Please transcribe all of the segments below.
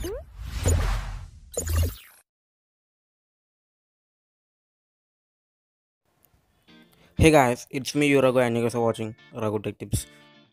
Hey guys, it's me Urago and you guys are watching Ragu Tech Tips.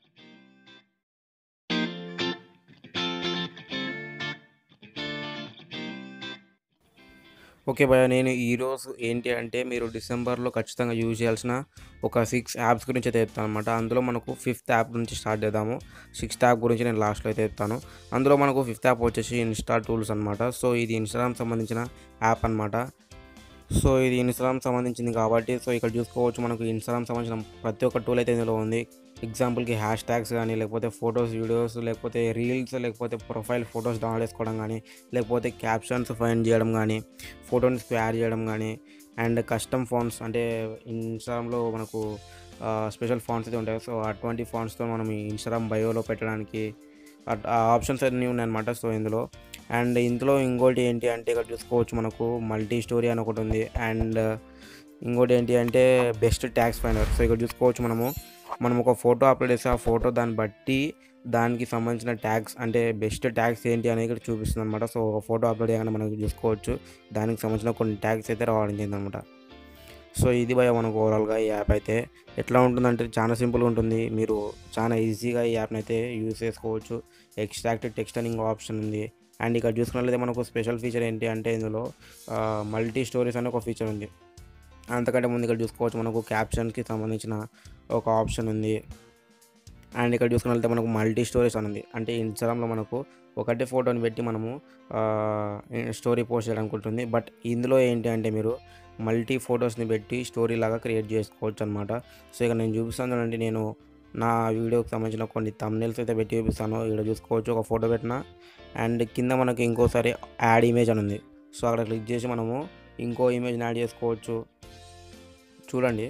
Okay భయ్య నేను ఈరోజు ఏంటి అంటే మీరు డిసెంబర్లో ఖచ్చితంగా యూజ్ చేయాల్సిన ఒక సిక్స్ యాప్స్ గురించి అయితే చెప్తాను అనమాట అందులో మనకు ఫిఫ్త్ యాప్ నుంచి స్టార్ట్ చేద్దాము సిక్స్త్ యాప్ గురించి నేను లాస్ట్లో అయితే చెప్తాను అందులో మనకు ఫిఫ్త్ యాప్ వచ్చేసి ఇన్స్టా టూల్స్ అనమాట సో ఇది ఇన్స్టాగ్రామ్ సంబంధించిన యాప్ అనమాట సో ఇది ఇన్స్టాగ్రామ్ సంబంధించింది కాబట్టి సో ఇక్కడ చూసుకోవచ్చు మనకు ఇన్స్టాగ్రామ్ సంబంధించిన ప్రతి ఒక్క టూల్ అయితే ఇందులో ఉంది ఎగ్జాంపుల్కి హ్యాష్ ట్యాగ్స్ కానీ లేకపోతే ఫొటోస్ వీడియోస్ లేకపోతే రీల్స్ లేకపోతే ప్రొఫైల్ ఫొటోస్ డౌన్లోడ్ చేసుకోవడం కానీ లేకపోతే క్యాప్షన్స్ ఫైండ్ చేయడం కానీ ఫోటోని స్క్వేర్ చేయడం కానీ అండ్ కస్టమ్ ఫాంట్స్ అంటే ఇన్స్టాగ్రామ్లో మనకు స్పెషల్ ఫాంట్స్ అయితే ఉంటాయి సో అటువంటి ఫాంట్స్తో మనం ఇన్స్టాగ్రామ్ బయోలో పెట్టడానికి అట్- ఆ ఆప్షన్స్ అన్నీ ఉన్నాయన్నమాట సో ఇందులో అండ్ ఇందులో ఇంకోటి ఏంటి అంటే ఇక్కడ చూసుకోవచ్చు మనకు మల్టీ స్టోరీ అని ఒకటి ఉంది అండ్ ఇంకోటి ఏంటి అంటే బెస్ట్ ట్యాక్స్ ఫైండర్ సో ఇక్కడ చూసుకోవచ్చు మనము మనం ఒక ఫోటో అప్లోడ్ చేస్తే ఆ ఫోటో దాన్ని బట్టి దానికి సంబంధించిన ట్యాగ్స్ అంటే బెస్ట్ ట్యాగ్స్ ఏంటి అనేది ఇక్కడ చూపిస్తుంది అనమాట సో ఒక ఫోటో అప్లోడ్ చేయగానే మనకి చూసుకోవచ్చు దానికి సంబంధించిన కొన్ని ట్యాగ్స్ అయితే రావడం జరిగిందనమాట సో ఇది భయ మనకు ఓవరాల్గా ఈ యాప్ అయితే ఎట్లా ఉంటుందంటే చాలా సింపుల్గా ఉంటుంది మీరు చాలా ఈజీగా ఈ యాప్ని అయితే యూజ్ చేసుకోవచ్చు ఎక్స్ట్రాక్ట్ టెక్స్ట్ అని ఇంకో ఆప్షన్ ఉంది అండ్ ఇక్కడ చూసుకున్నట్లయితే మనకు స్పెషల్ ఫీచర్ ఏంటి అంటే ఇందులో మల్టీ స్టోరీస్ అనే ఒక ఫీచర్ ఉంది అంతకంటే ముందు ఇక్కడ చూసుకోవచ్చు మనకు క్యాప్షన్కి సంబంధించిన ఒక ఆప్షన్ ఉంది అండ్ ఇక్కడ చూసుకున్నట్లయితే మనకు మల్టీ స్టోరీస్ అని ఉంది అంటే ఇన్స్టాగ్రామ్లో మనకు ఒకటే ఫోటోని పెట్టి మనము స్టోరీ పోస్ట్ చేయడానికి ఉంటుంది బట్ ఇందులో ఏంటి అంటే మీరు మల్టీ ఫొటోస్ని పెట్టి స్టోరీ లాగా క్రియేట్ చేసుకోవచ్చు అనమాట సో ఇక నేను చూపిస్తాను చూడండి నేను నా వీడియోకి సంబంధించిన కొన్ని తమ్నెల్స్ అయితే పెట్టి చూపిస్తాను ఇక్కడ చూసుకోవచ్చు ఒక ఫోటో పెట్టిన అండ్ కింద మనకి ఇంకోసారి యాడ్ ఇమేజ్ అని ఉంది సో అక్కడ క్లిక్ చేసి మనము ఇంకో ఇమేజ్ని యాడ్ చేసుకోవచ్చు చూడండి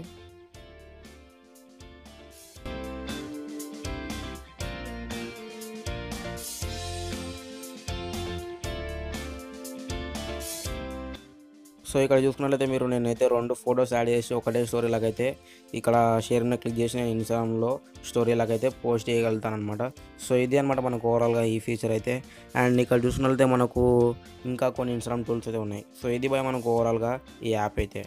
సో ఇక్కడ చూసుకున్నట్లయితే మీరు నేనైతే రెండు ఫొటోస్ యాడ్ చేసి ఒకటే స్టోరీ లాగైతే ఇక్కడ షేర్ మీద క్లిక్ చేసి నేను ఇన్స్టాగ్రామ్లో స్టోరీ లాగైతే పోస్ట్ చేయగలుగుతాను అనమాట సో ఇది అనమాట మనకు ఓవరాల్గా ఈ ఫీచర్ అయితే అండ్ ఇక్కడ చూసుకున్నట్లయితే మనకు ఇంకా కొన్ని ఇన్స్టాగ్రామ్ టూల్స్ అయితే ఉన్నాయి సో ఇది భయ మనకు ఓవరాల్గా ఈ యాప్ అయితే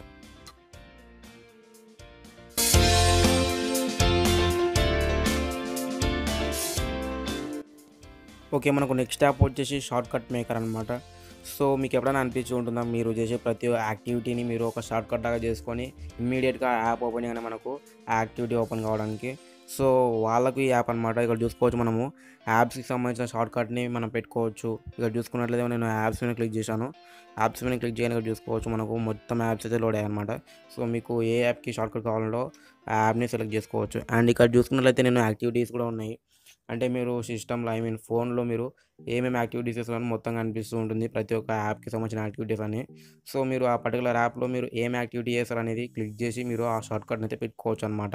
ఓకే మనకు నెక్స్ట్ యాప్ వచ్చేసి షార్ట్ కట్ మేకర్ అనమాట సో మీకు ఎప్పుడైనా అనిపించి ఉంటుందా మీరు చేసే ప్రతి యాక్టివిటీని మీరు ఒక షార్ట్ కట్ లాగా చేసుకొని ఇమ్మీడియట్గా యాప్ ఓపెన్ చేయగానే మనకు ఆ యాక్టివిటీ ఓపెన్ కావడానికి సో వాళ్ళకు ఈ యాప్ అనమాట ఇక్కడ చూసుకోవచ్చు మనము యాప్స్కి సంబంధించిన షార్ట్ కట్ని మనం పెట్టుకోవచ్చు ఇక్కడ చూసుకున్నట్లయితే నేను యాప్స్ మీద క్లిక్ చేశాను యాప్స్ మీద క్లిక్ చేయని ఇక్కడ చూసుకోవచ్చు మనకు మొత్తం యాప్స్ అయితే లోడ్ అయ్యాయి అనమాట సో మీకు ఏ యాప్కి షార్ట్ కట్ కావాలో ఆ యాప్ని సెలెక్ట్ చేసుకోవచ్చు అండ్ ఇక్కడ చూసుకున్నట్లయితే నేను యాక్టివిటీస్ కూడా ఉన్నాయి అంటే మీరు సిస్టంలో ఐ మీన్ ఫోన్లో మీరు ఏమేమి యాక్టివిటీస్ చేస్తున్నారో మొత్తం కనిపిస్తూ ఉంటుంది ప్రతి ఒక్క యాప్కి సంబంధించిన యాక్టివిటీస్ అని సో మీరు ఆ పర్టికులర్ యాప్లో మీరు ఏం యాక్టివిటీ చేస్తారు అనేది క్లిక్ చేసి మీరు ఆ షార్ట్ కట్ని అయితే పెట్టుకోవచ్చు అనమాట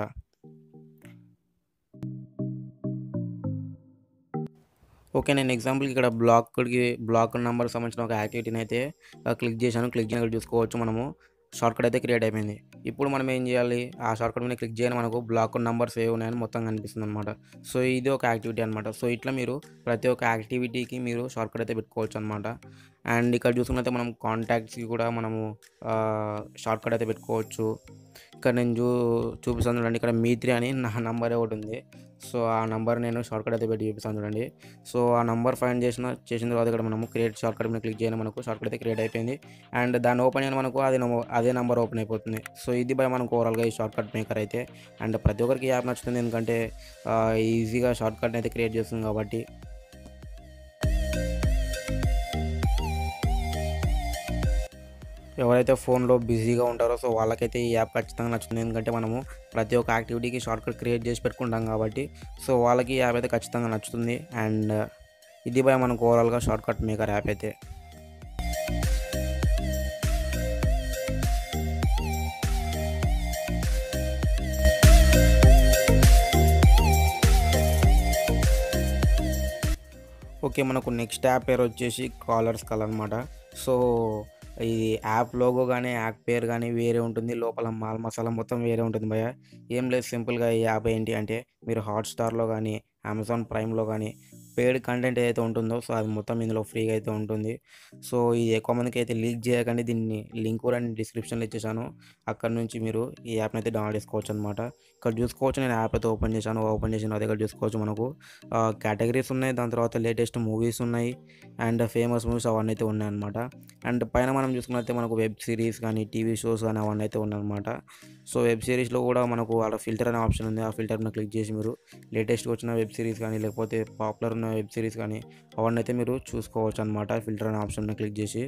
ఓకే నేను ఎగ్జాంపుల్కి ఇక్కడ బ్లాక్కి బ్లాక్ నెంబర్ సంబంధించిన ఒక యాక్టివిటీని అయితే క్లిక్ చేశాను క్లిక్ చేయని ఇక్కడ చూసుకోవచ్చు మనము షార్ట్ కట్ అయితే క్రియేట్ అయిపోయింది ఇప్పుడు మనం ఏం చేయాలి ఆ షార్ట్ కట్ మీద క్లిక్ చేయని మనకు బ్లాక్ నెంబర్స్ ఏ ఉన్నాయని మొత్తం కనిపిస్తుంది అనమాట సో ఇది ఒక యాక్టివిటీ అనమాట సో ఇట్లా మీరు ప్రతి ఒక్క యాక్టివిటీకి మీరు షార్ట్ కట్ అయితే పెట్టుకోవచ్చు అనమాట అండ్ ఇక్కడ చూసుకున్నైతే మనం కాంటాక్ట్స్కి కూడా మనము షార్ట్ కట్ అయితే పెట్టుకోవచ్చు ఇక్కడ నేను చూ చూపిస్తాను చూడండి ఇక్కడ మీ త్రీ అని నా నంబరే ఒకటి ఉంది సో ఆ నంబర్ నేను షార్ట్ కట్ అయితే పెట్టి చూపిస్తాను చూడండి సో ఆ నంబర్ ఫైండ్ చేసిన చేసిన తర్వాత ఇక్కడ మనము క్రియేట్ షార్ట్ కట్ మీద క్లిక్ చేయని మనకు షార్ట్ కట్ అయితే క్రియేట్ అయిపోయింది అండ్ దాన్ని ఓపెన్ చేయని మనకు అది నమో- అదే నెంబర్ ఓపెన్ అయిపోతుంది సో ఇది బై మనకు ఓవరాల్గా ఈ షార్ట్ కట్ మేకర్ అయితే అండ్ ప్రతి ఒక్కరికి ఈ యాప్ నచ్చుతుంది ఎందుకంటే ఆ, ఈజీగా షార్ట్ కట్ అయితే క్రియేట్ చేస్తుంది కాబట్టి ఎవరైతే ఫోన్లో బిజీగా ఉంటారో సో వాళ్ళకైతే ఈ యాప్ ఖచ్చితంగా నచ్చుతుంది ఎందుకంటే మనము ప్రతి ఒక్క యాక్టివిటీకి షార్ట్ కట్ క్రియేట్ చేసి పెట్టుకుంటాం కాబట్టి సో వాళ్ళకి ఈ యాప్ అయితే ఖచ్చితంగా నచ్చుతుంది అండ్ ఇది బై మనకు ఓవరాల్గా షార్ట్ కట్ మేకర్ యాప్ అయితే ఓకే మనకు నెక్స్ట్ యాప్ పేరు వచ్చేసి కాలర్స్ కల్ అనమాట సో ఇది యాప్ లోగో కానీ యాప్ పేరు కానీ వేరే ఉంటుంది లోపల మాల్ మసాలా మొత్తం వేరే ఉంటుంది భయ ఏం లేదు సింపుల్గా ఈ యాప్ ఏంటి అంటే మీరు హాట్స్టార్లో కానీ అమెజాన్ ప్రైమ్లో కానీ పెయిడ్ కంటెంట్ ఏదైతే ఉంటుందో సో అది మొత్తం ఇందులో ఫ్రీగా అయితే ఉంటుంది సో ఇది ఎక్కువ మందికి అయితే లీక్ చేయకండి దీన్ని లింక్ కూడా నేను డిస్క్రిప్షన్లో ఇచ్చేసాను అక్కడ నుంచి మీరు ఈ యాప్ని అయితే డౌన్లోడ్ చేసుకోవచ్చు అనమాట ఇక్కడ చూసుకోవచ్చు నేను యాప్ అయితే ఓపెన్ చేశాను ఓపెన్ చేసిన దగ్గర చూసుకోవచ్చు మనకు కేటగిరీస్ ఉన్నాయి దాని తర్వాత లేటెస్ట్ మూవీస్ ఉన్నాయి అండ్ ఫేమస్ మూవీస్ అవన్నీ అయితే ఉన్నాయి అనమాట అండ్ పైన మనం చూసుకున్నట్లయితే మనకు వెబ్ సిరీస్ కానీ టీవీ షోస్ కానీ అవన్నీ అయితే ఉన్నాయన్నమాట సో వెబ్ సిరీస్లో కూడా మనకు అక్కడ ఫిల్టర్ అనే ఆప్షన్ ఉంది ఆ ఫిల్టర్ని క్లిక్ చేసి మీరు లేటెస్ట్గా వచ్చిన వెబ్ సిరీస్ కానీ లేకపోతే పాపులర్ ఉన్న వెబ్ సిరీస్ కానీ అవన్నీ అయితే మీరు చూసుకోవచ్చు అనమాట ఫిల్టర్ అనే ఆప్షన్ని క్లిక్ చేసి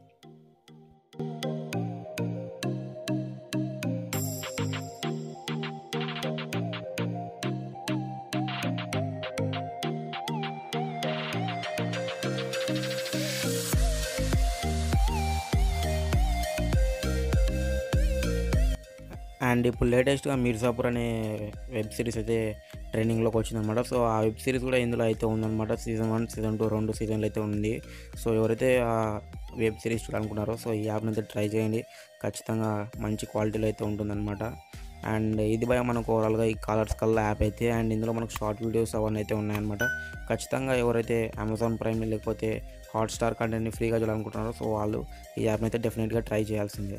అండ్ ఇప్పుడు లేటెస్ట్గా మీర్జాపూర్ అనే వెబ్ సిరీస్ అయితే ట్రైనింగ్లోకి వచ్చిందనమాట సో ఆ వెబ్ సిరీస్ కూడా ఇందులో అయితే ఉందన్నమాట సీజన్ వన్ సీజన్ టూ రెండు సీజన్లు అయితే ఉంది సో ఎవరైతే ఆ వెబ్ సిరీస్ చూడాలనుకున్నారో సో ఈ యాప్ని అయితే ట్రై చేయండి ఖచ్చితంగా మంచి క్వాలిటీలో అయితే ఉంటుందన్నమాట అండ్ ఇది భయ మనకు ఓవరాల్గా ఈ కలర్స్ కల్లా యాప్ అయితే అండ్ ఇందులో మనకు షార్ట్ వీడియోస్ అవన్నీ అయితే ఉన్నాయన్నమాట ఖచ్చితంగా ఎవరైతే అమెజాన్ ప్రైమ్ లేకపోతే హాట్స్టార్ కంటెంట్ని ఫ్రీగా చూడాలనుకుంటున్నారో సో వాళ్ళు ఈ యాప్ని అయితే డెఫినెట్గా ట్రై చేయాల్సిందే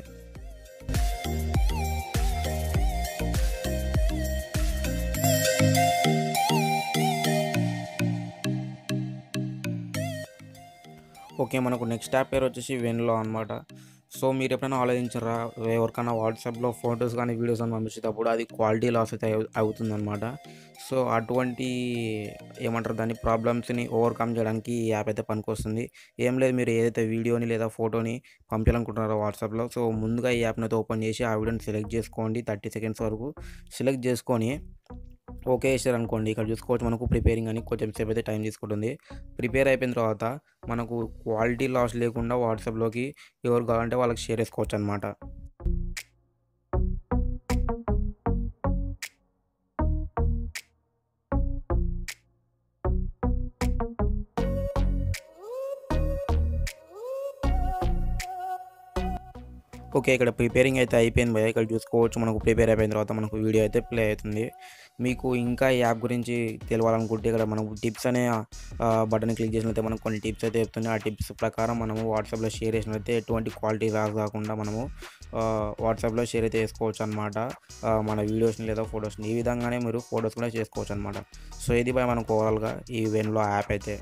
ఓకే మనకు నెక్స్ట్ యాప్ పేరు వచ్చేసి వెన్లో అనమాట సో మీరు ఎప్పుడైనా ఆలోచించారా ఎవరికైనా వాట్సాప్లో ఫొటోస్ కానీ వీడియోస్ అని పంపించేటప్పుడు అది క్వాలిటీ లాస్ అయితే అవుతుందన్నమాట సో అటువంటి ఏమంటారు దాని ప్రాబ్లమ్స్ని ఓవర్కమ్ చేయడానికి ఈ యాప్ అయితే పనికొస్తుంది ఏం లేదు మీరు ఏదైతే వీడియోని లేదా ఫోటోని పంపించాలనుకుంటున్నారో వాట్సాప్లో సో ముందుగా ఈ యాప్ని అయితే ఓపెన్ చేసి ఆ వీడియోని సెలెక్ట్ చేసుకోండి థర్టీ సెకండ్స్ వరకు సెలెక్ట్ చేసుకొని ఓకే చేశారు అనుకోండి ఇక్కడ చూసుకోవచ్చు మనకు ప్రిపేరింగ్ అని కొంచెం సేపు అయితే టైం తీసుకుంటుంది ప్రిపేర్ అయిపోయిన తర్వాత మనకు క్వాలిటీ లాస్ లేకుండా వాట్సాప్లోకి ఎవరు కావాలంటే వాళ్ళకి షేర్ చేసుకోవచ్చు అనమాట ఓకే ఇక్కడ ప్రిపేరింగ్ అయితే అయిపోయింది భయ ఇక్కడ చూసుకోవచ్చు మనకు ప్రిపేర్ అయిపోయిన తర్వాత మనకు వీడియో అయితే ప్లే అవుతుంది మీకు ఇంకా ఈ యాప్ గురించి తెలియాలనుకుంటే ఇక్కడ మనకు టిప్స్ అనే బటన్ క్లిక్ చేసినట్లయితే మనకు కొన్ని టిప్స్ అయితే చెప్తున్నాయి ఆ టిప్స్ ప్రకారం మనము వాట్సాప్లో షేర్ చేసినట్లయితే ఎటువంటి క్వాలిటీ రాస్ కాకుండా మనము వాట్సాప్లో షేర్ అయితే చేసుకోవచ్చు అనమాట మన వీడియోస్ని లేదా ఫొటోస్ని ఈ విధంగానే మీరు ఫొటోస్ కూడా చేసుకోవచ్చు అనమాట సో ఇది భయ మనకు ఓవరాల్గా ఈ వెన్లో యాప్ అయితే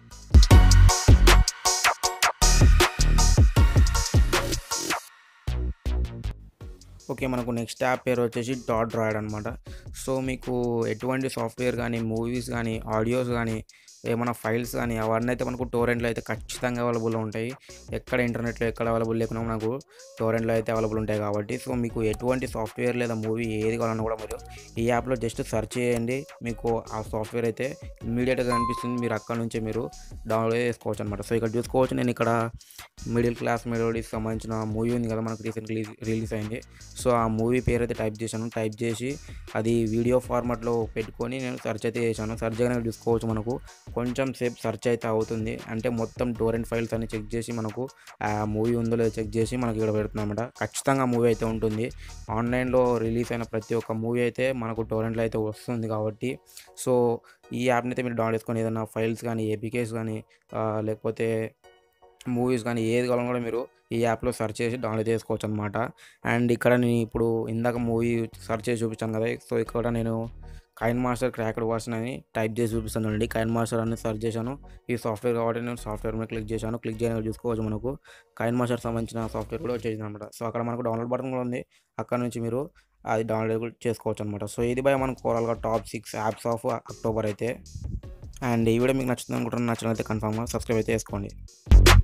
ఓకే మనకు నెక్స్ట్ యాప్ పేరు వచ్చేసి డాట్ డ్రాయిడ్ అనమాట సో మీకు ఎటువంటి సాఫ్ట్వేర్ కానీ మూవీస్ కానీ ఆడియోస్ కానీ ఏమైనా ఫైల్స్ కానీ అవన్నీ అయితే మనకు టోరెంట్లో అయితే ఖచ్చితంగా అవైలబుల్ ఉంటాయి ఎక్కడ ఇంటర్నెట్లో ఎక్కడ అవైలబుల్ లేకున్నా మనకు టోరెంట్లో అయితే అవైలబుల్ ఉంటాయి కాబట్టి సో మీకు ఎటువంటి సాఫ్ట్వేర్ లేదా మూవీ ఏది కావాలన్నా కూడా మీరు ఈ యాప్లో జస్ట్ సెర్చ్ చేయండి మీకు ఆ సాఫ్ట్వేర్ అయితే ఇమీడియట్గా కనిపిస్తుంది మీరు అక్కడ నుంచే మీరు డౌన్లోడ్ చేసుకోవచ్చు అనమాట సో ఇక్కడ చూసుకోవచ్చు నేను ఇక్కడ మిడిల్ క్లాస్ మెలోడీస్ సంబంధించిన మూవీ ఉంది కదా మనకు రీసెంట్లీ రిలీజ్ అయింది సో ఆ మూవీ పేరు అయితే టైప్ చేశాను టైప్ చేసి అది వీడియో ఫార్మాట్లో పెట్టుకొని నేను సెర్చ్ అయితే చేశాను సెర్చ్ చేయగానే చూసుకోవచ్చు మనకు కొంచెం సేపు సెర్చ్ అయితే అవుతుంది అంటే మొత్తం టోరెంట్ ఫైల్స్ అన్ని చెక్ చేసి మనకు ఆ మూవీ ఉందో లేదో చెక్ చేసి మనకి ఇక్కడ పెడుతుంది అనమాట ఖచ్చితంగా మూవీ అయితే ఉంటుంది ఆన్లైన్లో రిలీజ్ అయిన ప్రతి ఒక్క మూవీ అయితే మనకు టోరెంట్లో అయితే వస్తుంది కాబట్టి సో ఈ యాప్ని అయితే మీరు డౌన్లోడ్ చేసుకొని ఏదైనా ఫైల్స్ కానీ ఏపీకేస్ కానీ లేకపోతే మూవీస్ కానీ ఏది కావాలన్నా కూడా మీరు ఈ యాప్లో సెర్చ్ చేసి డౌన్లోడ్ చేసుకోవచ్చు అనమాట అండ్ ఇక్కడ నేను ఇప్పుడు ఇందాక మూవీ సెర్చ్ చేసి చూపించాను కదా సో ఇక్కడ నేను కైన్ మాస్టర్ క్రాక్డ్ వర్షన్ అని టైప్ చేసి చూపిస్తాను అండి కైన్ మాస్టర్ అని సెర్చ్ చేశాను ఈ సాఫ్ట్వేర్ కాబట్టి నేను సాఫ్ట్వేర్ మీద క్లిక్ చేశాను క్లిక్ చేయడానికి చూసుకోవచ్చు మనకు కైన్ మాస్టర్ సంబంధించిన సాఫ్ట్వేర్ కూడా వచ్చేసింది అనమాట సో అక్కడ మనకు డౌన్లోడ్ బటన్ కూడా ఉంది అక్కడ నుంచి మీరు అది డౌన్లోడ్ చేసుకోవచ్చు అనమాట సో ఇది బై మనకు ఓవరాల్గా top six apps of October అయితే అండ్ ఈ వీడియో మీకు నచ్చుతుంది అనుకుంటున్నాను నచ్చినట్లయితే కన్ఫామ్గా సబ్స్క్రైబ్ అయితే చేసుకోండి